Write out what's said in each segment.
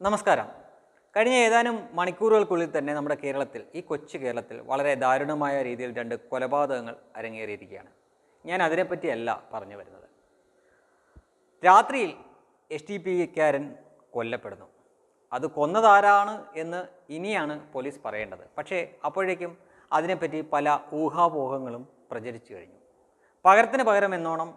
നമസ്കാരം കഴിഞ്ഞ ഏതാനും മണിക്കൂറുകൾക്കുള്ളിൽ തന്നെ നമ്മുടെ കേരളത്തിൽ ഈ കൊച്ചു കേരളത്തിൽ വളരെ ദാരുണമായ രീതിയിൽ രണ്ട് കൊലപാതകങ്ങൾ അരങ്ങേറിയിരിക്കുകയാണ് ഞാൻ അതിനെപ്പറ്റിയല്ല പറഞ്ഞു വരുന്നത് രാത്രിയിൽ എസ് ടി പിക്കാരൻ കൊല്ലപ്പെടുന്നു അത് കൊന്നതാരാണ് എന്ന് ഇനിയാണ് പോലീസ് പറയേണ്ടത് പക്ഷേ അപ്പോഴേക്കും അതിനെപ്പറ്റി പല ഊഹാപോഹങ്ങളും പ്രചരിച്ചു കഴിഞ്ഞു പകരത്തിന് പകരം എന്നോണം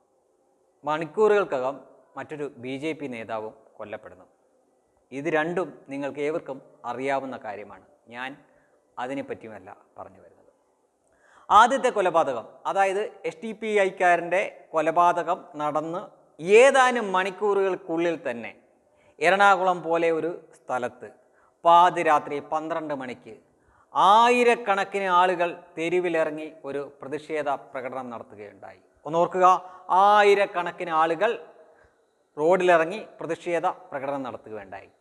മണിക്കൂറുകൾക്കകം മറ്റൊരു ബി ജെ പി നേതാവും കൊല്ലപ്പെടുന്നു ഇത് രണ്ടും നിങ്ങൾക്ക് ഏവർക്കും അറിയാവുന്ന കാര്യമാണ് ഞാൻ അതിനെപ്പറ്റിയുമല്ല പറഞ്ഞു വരുന്നത് ആദ്യത്തെ കൊലപാതകം അതായത് എസ് ടി പി ഐക്കാരൻ്റെ കൊലപാതകം നടന്ന് ഏതാനും മണിക്കൂറുകൾക്കുള്ളിൽ തന്നെ എറണാകുളം പോലെ ഒരു സ്ഥലത്ത് പാതിരാത്രി പന്ത്രണ്ട് മണിക്ക് ആയിരക്കണക്കിന് ആളുകൾ തെരുവിലിറങ്ങി ഒരു പ്രതിഷേധ പ്രകടനം നടത്തുകയുണ്ടായി ഒന്നോർക്കുക ആയിരക്കണക്കിന് ആളുകൾ റോഡിലിറങ്ങി പ്രതിഷേധ പ്രകടനം നടത്തുകയുണ്ടായി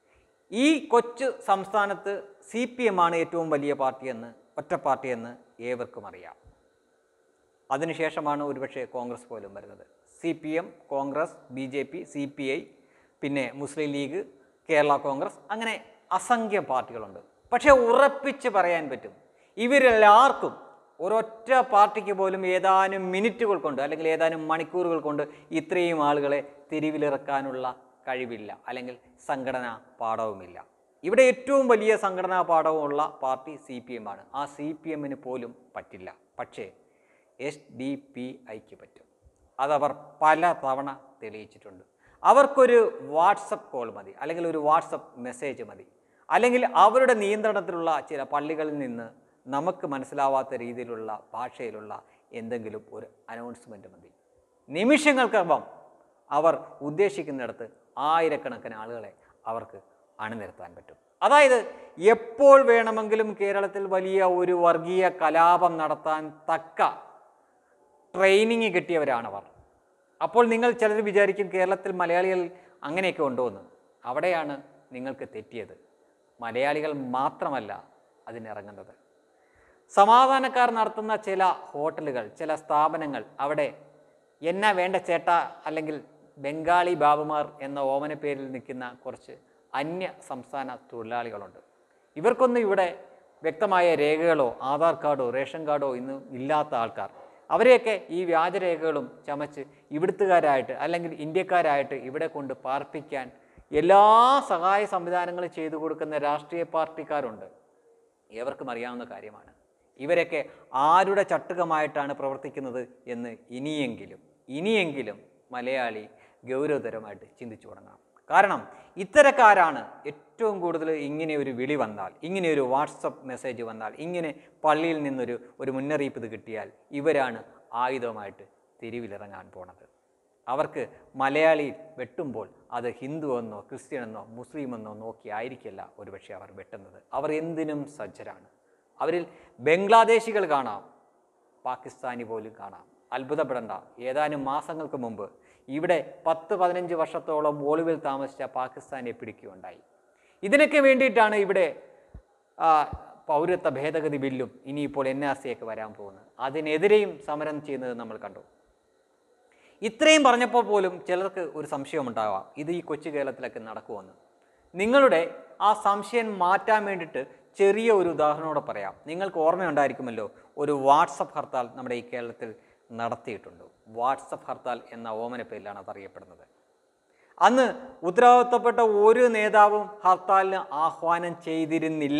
ഈ കൊച്ചു സംസ്ഥാനത്ത് സി പി എം ആണ് ഏറ്റവും വലിയ പാർട്ടിയെന്ന് ഒറ്റ പാർട്ടിയെന്ന് ഏവർക്കും അറിയാം അതിനുശേഷമാണ് ഒരുപക്ഷെ കോൺഗ്രസ് പോലും വരുന്നത് C P M Congress B J P C P I പിന്നെ മുസ്ലിം ലീഗ് കേരള കോൺഗ്രസ് അങ്ങനെ അസംഖ്യം പാർട്ടികളുണ്ട് പക്ഷേ ഉറപ്പിച്ച് പറയാൻ പറ്റും ഇവരെല്ലാവർക്കും ഒരൊറ്റ പാർട്ടിക്ക് പോലും ഏതാനും മിനിറ്റുകൾ കൊണ്ട് അല്ലെങ്കിൽ ഏതാനും മണിക്കൂറുകൾ കൊണ്ട് ഇത്രയും ആളുകളെ തെരുവിലിറക്കാനുള്ള കഴിവില്ല അല്ലെങ്കിൽ സംഘടനാ പാഠവുമില്ല ഇവിടെ ഏറ്റവും വലിയ സംഘടനാ പാഠവുമുള്ള പാർട്ടി സി പി എം ആണ് ആ സി പി എമ്മിന് പോലും പറ്റില്ല പക്ഷേ എസ് ഡി പി ഐക്ക് പറ്റും അതവർ പല തവണ തെളിയിച്ചിട്ടുണ്ട് അവർക്കൊരു വാട്സപ്പ് കോൾ മതി അല്ലെങ്കിൽ ഒരു വാട്സപ്പ് മെസ്സേജ് മതി അല്ലെങ്കിൽ അവരുടെ നിയന്ത്രണത്തിലുള്ള ചില പള്ളികളിൽ നിന്ന് നമുക്ക് മനസ്സിലാവാത്ത രീതിയിലുള്ള ഭാഷയിലുള്ള എന്തെങ്കിലും ഒരു അനൗൺസ്മെൻറ്റ് മതി നിമിഷങ്ങൾക്കകം അവർ ഉദ്ദേശിക്കുന്നിടത്ത് ആയിരക്കണക്കിന് ആളുകളെ അവർക്ക് അണിനിരത്താൻ പറ്റും അതായത് എപ്പോൾ വേണമെങ്കിലും കേരളത്തിൽ വലിയ ഒരു വർഗീയ കലാപം നടത്താൻ തക്ക ട്രെയിനിങ് കിട്ടിയവരാണവർ അപ്പോൾ നിങ്ങൾ ചിലർ വിചാരിക്കും കേരളത്തിൽ മലയാളികൾ അങ്ങനെയൊക്കെ ഉണ്ടോ എന്ന് അവിടെയാണ് നിങ്ങൾക്ക് തെറ്റിയത് മലയാളികൾ മാത്രമല്ല അതിനിറങ്ങുന്നത് സമാധാനക്കാർ നടത്തുന്ന ചില ഹോട്ടലുകൾ ചില സ്ഥാപനങ്ങൾ അവിടെ എന്നാ വേണ്ട ചേട്ട അല്ലെങ്കിൽ ബംഗാളി ബാബുമാർ എന്ന ഓമന പേരിൽ നിൽക്കുന്ന കുറച്ച് അന്യ സംസ്ഥാന തൊഴിലാളികളുണ്ട് ഇവർക്കൊന്നും ഇവിടെ വ്യക്തമായ രേഖകളോ ആധാർ കാർഡോ റേഷൻ കാർഡോ ഇന്ന് ഇല്ലാത്ത ആൾക്കാർ അവരെയൊക്കെ ഈ വ്യാജരേഖകളും ചമച്ച് ഇവിടുത്തുകാരായിട്ട് അല്ലെങ്കിൽ ഇന്ത്യക്കാരായിട്ട് ഇവിടെ കൊണ്ട് പാർപ്പിക്കാൻ എല്ലാ സഹായ സംവിധാനങ്ങളും ചെയ്തു കൊടുക്കുന്ന രാഷ്ട്രീയ പാർട്ടിക്കാരുണ്ട് ഏവർക്കും അറിയാവുന്ന കാര്യമാണ് ഇവരൊക്കെ ആരുടെ ചട്ടുകമായിട്ടാണ് പ്രവർത്തിക്കുന്നത് എന്ന് ഇനിയെങ്കിലും ഇനിയെങ്കിലും മലയാളി ഗൗരവതരമായിട്ട് ചിന്തിച്ചു തുടങ്ങണം കാരണം ഇത്തരക്കാരാണ് ഏറ്റവും കൂടുതൽ ഇങ്ങനെ ഒരു വിളി വന്നാൽ ഇങ്ങനെ ഒരു വാട്സപ്പ് മെസ്സേജ് വന്നാൽ ഇങ്ങനെ പള്ളിയിൽ നിന്നൊരു ഒരു മുന്നറിയിപ്പ് ഇത് കിട്ടിയാൽ ഇവരാണ് ആയുധമായിട്ട് തെരുവിലിറങ്ങാൻ പോണത് അവർക്ക് മലയാളി വെട്ടുമ്പോൾ അത് ഹിന്ദു എന്നോ ക്രിസ്ത്യൻ എന്നോ മുസ്ലിം എന്നോ നോക്കി ആയിരിക്കില്ല ഒരുപക്ഷെ അവർ വെട്ടുന്നത് അവർ എന്തിനും സജ്ജരാണ് അവരിൽ ബംഗ്ലാദേശികൾ കാണാം പാകിസ്ഥാനി പോലും കാണാം അത്ഭുതപ്പെടേണ്ട ഏതാനും മാസങ്ങൾക്ക് മുമ്പ് ഇവിടെ പത്ത് പതിനഞ്ച് വർഷത്തോളം ഒളിവിൽ താമസിച്ച പാകിസ്ഥാനെ പിടിക്കുകയുണ്ടായി ഇതിനൊക്കെ വേണ്ടിയിട്ടാണ് ഇവിടെ ആ, പൗരത്വ ഭേദഗതി ബില്ലും ഇനിയിപ്പോൾ എൻ ആർ സിയൊക്കെ വരാൻ പോകുന്നത് അതിനെതിരെയും സമരം ചെയ്യുന്നത് നമ്മൾ കണ്ടു ഇത്രയും പറഞ്ഞപ്പോൾ പോലും ചിലർക്ക് ഒരു സംശയമുണ്ടാവാം ഇത് ഈ കൊച്ചു കേരളത്തിലൊക്കെ നടക്കുമെന്ന് നിങ്ങളുടെ ആ സംശയം മാറ്റാൻ വേണ്ടിയിട്ട് ചെറിയ ഒരു ഉദാഹരണത്തോടെ പറയാം നിങ്ങൾക്ക് ഓർമ്മയുണ്ടായിരിക്കുമല്ലോ ഒരു വാട്സപ്പ് ഹർത്താൽ നമ്മുടെ ഈ കേരളത്തിൽ നടത്തിയിട്ടുണ്ട് വാട്സപ്പ് ഹർത്താൽ എന്ന ഓമന പേരിലാണ് അത് അറിയപ്പെടുന്നത് അന്ന് ഉത്തരവാദിത്തപ്പെട്ട ഒരു നേതാവും ഹർത്താലിന് ആഹ്വാനം ചെയ്തിരുന്നില്ല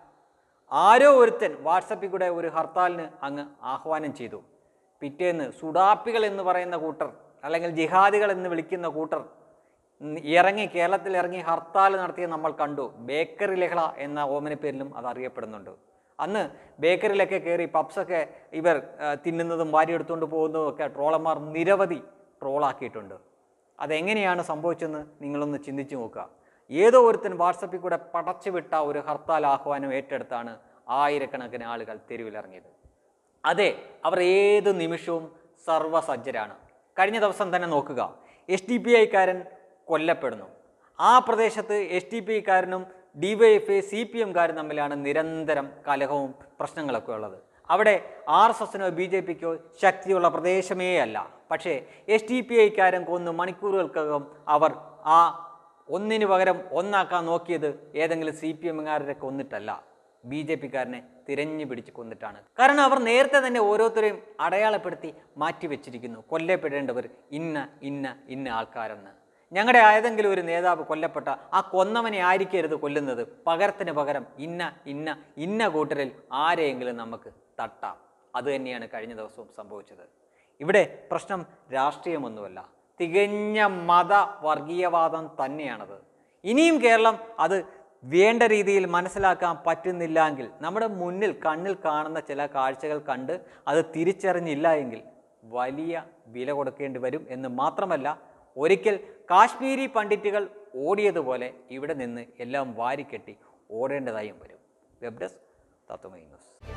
ആരോ ഒരുത്തൻ വാട്സപ്പിൽ കൂടെ ഒരു ഹർത്താലിന് അങ്ങ് ആഹ്വാനം ചെയ്തു പിറ്റേന്ന് സുഡാപ്പികൾ എന്ന് പറയുന്ന കൂട്ടർ അല്ലെങ്കിൽ ജിഹാദികൾ എന്ന് വിളിക്കുന്ന കൂട്ടർ ഉം, ഇറങ്ങി കേരളത്തിൽ ഇറങ്ങി ഹർത്താൽ നടത്തിയത് നമ്മൾ കണ്ടു ബേക്കറി ലഹള എന്ന ഓമന പേരിലും അത് അറിയപ്പെടുന്നുണ്ട് അന്ന് ബേക്കറിയിലൊക്കെ കയറി പപ്സൊക്കെ ഇവർ ആ, തിന്നുന്നതും വാരി എടുത്തുകൊണ്ട് പോകുന്നതും ഒക്കെ ട്രോളന്മാർ നിരവധി ട്രോളാക്കിയിട്ടുണ്ട് അതെങ്ങനെയാണ് സംഭവിച്ചതെന്ന് നിങ്ങളൊന്ന് ചിന്തിച്ചു നോക്കുക ഏതോ ഒരുത്തൻ വാട്സപ്പിൽ കൂടെ പടച്ചു വിട്ട ഒരു ഹർത്താൽ ആഹ്വാനം ഏറ്റെടുത്താണ് ആയിരക്കണക്കിന് ആളുകൾ തെരുവിലിറങ്ങിയത് അതെ അവർ ഏത് നിമിഷവും സർവ്വസജ്ജരാണ് കഴിഞ്ഞ ദിവസം തന്നെ നോക്കുക എസ് ഡി പി ഐക്കാരൻ കൊല്ലപ്പെടുന്നു ആ പ്രദേശത്ത് എസ് ഡി പി ഐക്കാരനും ഡിവൈഎഫ്ഐ സി പി എംകാരും തമ്മിലാണ് നിരന്തരം കലഹവും പ്രശ്നങ്ങളൊക്കെ ഉള്ളത് അവിടെ ആർ എസ് എസിനോ ബി ജെ പിക്കോ ശക്തിയുള്ള പ്രദേശമേ അല്ല പക്ഷേ എസ് ഡി പി ഐക്കാരൻ കൊന്ന് മണിക്കൂറുകൾക്കകം അവർ ആ ഒന്നിനു പകരം ഒന്നാക്കാൻ നോക്കിയത് ഏതെങ്കിലും സി പി എമ്മുകാരെ കൊന്നിട്ടല്ല ബി ജെ പിക്കാരനെ തിരഞ്ഞു പിടിച്ച് കൊന്നിട്ടാണ് കാരണം അവർ നേരത്തെ തന്നെ ഓരോരുത്തരെയും അടയാളപ്പെടുത്തി മാറ്റിവെച്ചിരിക്കുന്നു കൊല്ലപ്പെടേണ്ടവർ ഇന്ന ഇന്ന ഇന്ന ആൾക്കാരെന്ന് ഞങ്ങളുടെ ഏതെങ്കിലും ഒരു നേതാവ് കൊല്ലപ്പെട്ട ആ കൊന്നവനെ ആയിരിക്കരുത് കൊല്ലുന്നത് പകരത്തിന് പകരം ഇന്ന ഇന്ന ഇന്ന കൂട്ടരിൽ ആരെയെങ്കിലും നമുക്ക് തട്ടാം അത് തന്നെയാണ് കഴിഞ്ഞ ദിവസവും സംഭവിച്ചത് ഇവിടെ പ്രശ്നം രാഷ്ട്രീയമൊന്നുമല്ല തികഞ്ഞ മത വർഗീയവാദം തന്നെയാണത് ഇനിയും കേരളം അത് വേണ്ട രീതിയിൽ മനസ്സിലാക്കാൻ പറ്റുന്നില്ല എങ്കിൽ നമ്മുടെ മുന്നിൽ കണ്ണിൽ കാണുന്ന ചില കാഴ്ചകൾ കണ്ട് അത് തിരിച്ചറിഞ്ഞില്ല എങ്കിൽ വലിയ വില കൊടുക്കേണ്ടി വരും എന്ന് മാത്രമല്ല ഒരിക്കൽ കാശ്മീരി പണ്ഡിറ്റുകൾ ഓടിയതുപോലെ ഇവിടെ നിന്ന് എല്ലാം വാരിക്കെട്ടി ഓടേണ്ടതായും വരും വെബ് ഡെസ്ക് തത്വമൈ ന്യൂസ്